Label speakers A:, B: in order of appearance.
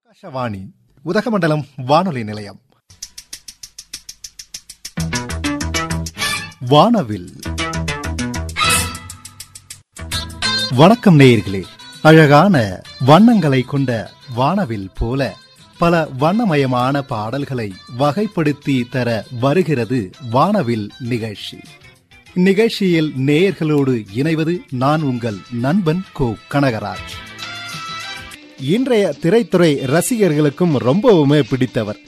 A: ஆகாஷவாணி உதகமண்டலம் வானொலி நிலையம் வானவில் வணக்கம் நேயர்களே அழகான வண்ணங்களை கொண்ட வானவில் போல பல வண்ணமயமான பாடல்களை வகைப்படுத்தி தர வருகிறது வானவில் நிகழ்ச்சி இந்நிகழ்ச்சியில் நேயர்களோடு இணைவது நான் உங்கள் நண்பன் கோ கனகராஜ்
B: இன்றைய திரைத்துறை ரசிகர்களுக்கும் ரொம்பவுமே பிடித்தவர்